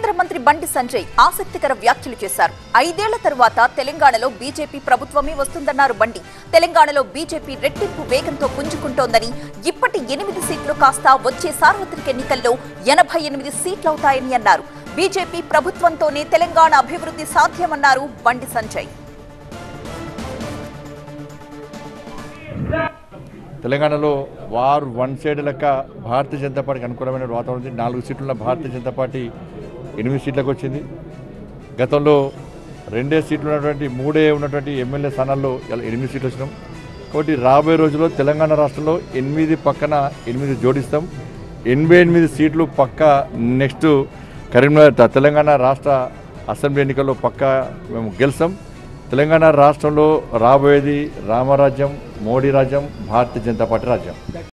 కేంద్ర మంత్రి బండి సంజయ్ ఆసక్తికర వ్యాఖ్యలు చేశారు ఐదేళ్ల తరువాత తెలంగాణలో బీజేపీ ప్రభుత్వమే వస్తుందన్నారు బండి తెలంగాణలో బీజేపీ రెట్టింపు వేగంతో పుంజుకుంటోందని ఇప్పటి ఎనిమిది సీట్లు కాస్త వచ్చే సార్వత్రిక ఎన్నికల్లో ఎనభై ఎనిమిది సీట్లవుతాయని అన్నారు బీజేపీ ప్రభుత్వంతోనే తెలంగాణ అభివృద్ధి సాధ్యమన్నారు బండి సంజయ్ తెలంగాణలో వారు వన్ సైడ్ లెక్క భారతీయ జనతా పార్టీకి అనుకూలమైన వాతావరణం ఉంది నాలుగు సీట్లున్న భారతీయ జనతా పార్టీ ఎనిమిది సీట్లకు వచ్చింది గతంలో రెండే సీట్లు ఉన్నటువంటి మూడే ఉన్నటువంటి ఎమ్మెల్యే స్థానాల్లో ఇలా ఎనిమిది సీట్లు వచ్చినాం కాబట్టి రాబోయే రోజుల్లో తెలంగాణ రాష్ట్రంలో ఎనిమిది పక్కన ఎనిమిది జోడిస్తాం ఎనభై ఎనిమిది సీట్లు పక్క నెక్స్ట్ కరీంనగర్ త- తెలంగాణ రాష్ట్ర అసెంబ్లీ ఎన్నికల్లో పక్క మేము గెలుస్తాం తెలంగాణ రాష్ట్రంలో రాబోయేది రామరాజ్యం మోడీ రాజ్యం భారతీయ జనతా పార్టీ రాజ్యం